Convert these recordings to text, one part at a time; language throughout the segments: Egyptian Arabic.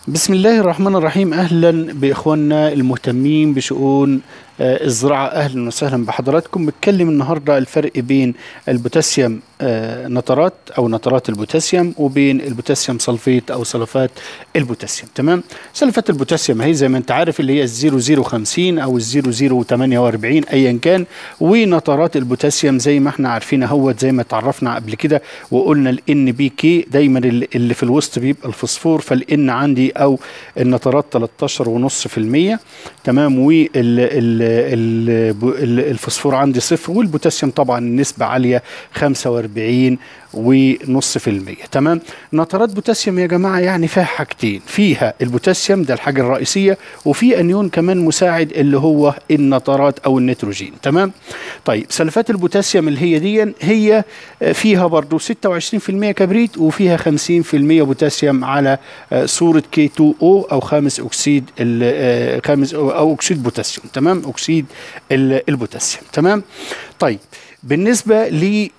بسم الله الرحمن الرحيم اهلا باخواننا المهتمين بشؤون آه، الزراعه اهلا وسهلا بحضراتكم بتكلم النهارده الفرق بين البوتاسيوم آه، نترات او نترات البوتاسيوم وبين البوتاسيوم سلفيت او سلفات البوتاسيوم تمام سلفات البوتاسيوم هي زي ما انت عارف اللي هي ال 0050 او ال 0048 ايا كان ونترات البوتاسيوم زي ما احنا عارفين اهوت زي ما اتعرفنا قبل كده وقلنا الان بي كي دايما اللي اللي في الوسط بيبقى الفوسفور فالان عندي او النترات 13.5% تمام والفوسفور عندي صفر والبوتاسيوم طبعا النسبه عاليه 45 ونص في المية تمام نترات بوتاسيوم يا جماعة يعني فيها حاجتين فيها البوتاسيوم ده الحاجة الرئيسية وفي أنيون كمان مساعد اللي هو النترات أو النيتروجين تمام طيب سلفات البوتاسيوم اللي هي دي هي فيها برضو 26% كبريت وفيها 50% بوتاسيوم على آه، صورة K2O أو خامس أكسيد ال- آه، خامس أو أكسيد بوتاسيوم تمام أكسيد ال- البوتاسيوم تمام طيب بالنسبة لي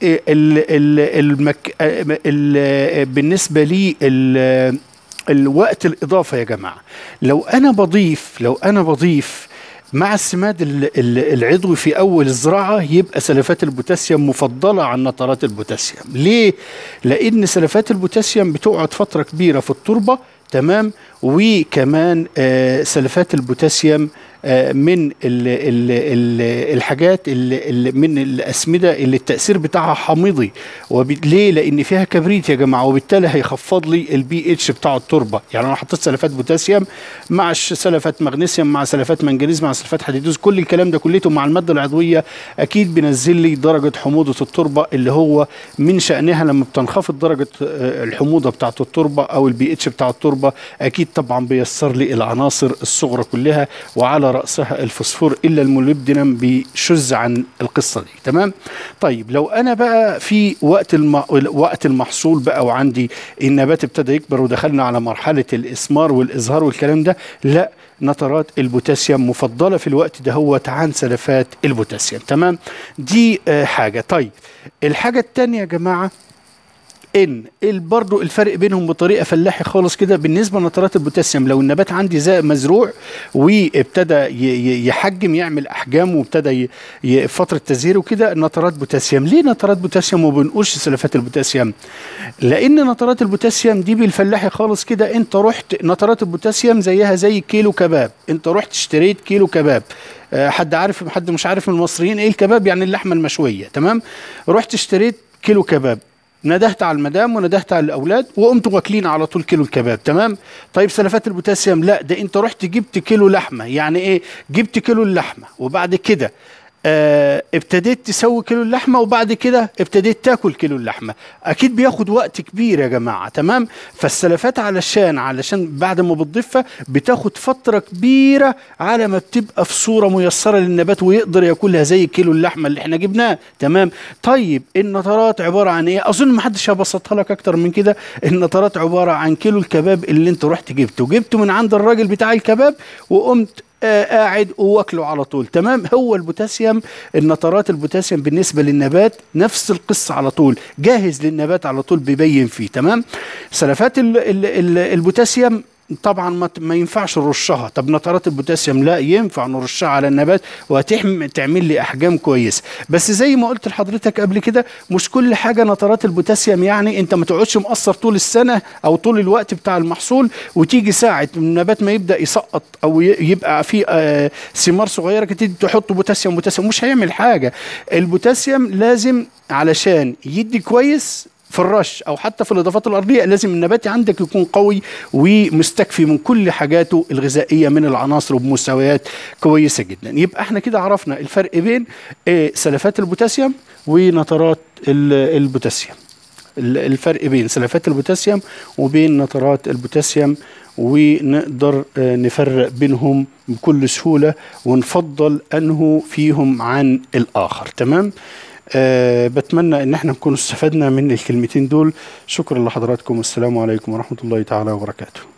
المك... ال... بالنسبة لي ال... الوقت الإضافة يا جماعة لو أنا بضيف لو أنا بضيف مع السماد ال- ال- العضوي في أول الزراعة يبقى سلفات البوتاسيوم مفضلة عن نترات البوتاسيوم ليه؟ لأن سلفات البوتاسيوم بتقعد فترة كبيرة في التربة تمام وكمان آه سلفات البوتاسيوم آه من ال ال ال الحاجات ال من الاسمده اللي التاثير بتاعها حامضي وب- ليه؟ لان فيها كبريت يا جماعه وبالتالي هيخفض لي البي اتش بتاع التربه يعني انا حطيت سلفات بوتاسيوم مع ش- سلفات مغنيسيوم مع سلفات منجنيز مع سلفات حديدوز كل الكلام ده كليته مع الماده العضويه اكيد بينزل لي درجه حموضه التربه اللي هو من شانها لما بتنخفض درجه آه، الحموضه بتاعه التربه او البي اتش بتاع التربه اكيد طبعا بيسر لي العناصر الصغرى كلها وعلى راسها الفوسفور الا الموليبدينم بيشذ عن القصه دي تمام طيب لو انا بقى في وقت الم... وقت المحصول بقى وعندي النبات ابتدى يكبر ودخلنا على مرحله الاسمار والازهار والكلام ده لا نترات البوتاسيوم مفضله في الوقت ده هو عن سلفات البوتاسيوم تمام دي آه حاجه طيب الحاجه الثانيه يا جماعه ان ال- برضو الفرق بينهم بطريقه فلاحي خالص كده بالنسبه لنترات البوتاسيوم لو النبات عندي زي مزروع وابتدى ي- ي- يحجم يعمل احجام وابتدى ي- ي- فتره تزهير وكده نترات بوتاسيوم ليه نترات بوتاسيوم وما بنقولش سلفات البوتاسيوم لان نترات البوتاسيوم دي بالفلاحي خالص كده انت رحت نترات البوتاسيوم زيها زي كيلو كباب انت رحت اشتريت كيلو كباب آه، حد عارف حد مش عارف من المصريين ايه الكباب يعني اللحمه المشويه تمام رحت اشتريت كيلو كباب ندهت على المدام وندهت على الاولاد وقمتوا واكلين على طول كيلو الكباب تمام طيب سلفات البوتاسيوم لا ده انت رحت جبت كيلو لحمه يعني ايه جبت كيلو اللحمه وبعد كده آه ابتديت تسوي كيلو اللحمه وبعد كده ابتديت تاكل كيلو اللحمه اكيد بياخد وقت كبير يا جماعه تمام فالسلفات علشان علشان بعد ما بتضيفها بتاخد فتره كبيره على ما بتبقى في صوره ميسره للنبات ويقدر ياكلها زي كيلو اللحمه اللي احنا جبناه تمام طيب النترات عباره عن ايه اظن ما حدش هيبسطها لك اكتر من كده النترات عباره عن كيلو الكباب اللي انت رحت جبته جبته من عند الراجل بتاع الكباب وقمت آه قاعد واكله على طول تمام هو البوتاسيوم النترات البوتاسيوم بالنسبه للنبات نفس القصه على طول جاهز للنبات على طول بيبين فيه تمام سلفات ال ال ال البوتاسيوم طبعا ما ت- ما ينفعش نرشها طب نترات البوتاسيوم لا ينفع نرشها على النبات وهتعمل لي احجام كويس بس زي ما قلت لحضرتك قبل كده مش كل حاجه نترات البوتاسيوم يعني انت ما تقعدش مقصر طول السنه او طول الوقت بتاع المحصول وتيجي ساعه النبات ما يبدا يسقط او ي- يبقى فيه آه ثمار صغيره كده تيجي تحط بوتاسيوم بوتاسيوم مش هيعمل حاجه البوتاسيوم لازم علشان يدي كويس في الرش او حتى في الاضافات الارضيه لازم النبات عندك يكون قوي ومستكفي من كل حاجاته الغذائيه من العناصر وبمستويات كويسه جدا يبقى احنا كده عرفنا الفرق بين آه، سلفات البوتاسيوم ونترات ال- البوتاسيوم ال- الفرق بين سلفات البوتاسيوم وبين نترات البوتاسيوم ونقدر آه، نفرق بينهم بكل سهوله ونفضل انه فيهم عن الاخر تمام أه بتمنى ان احنا نكون استفدنا من الكلمتين دول شكرا لحضراتكم والسلام عليكم ورحمه الله تعالى وبركاته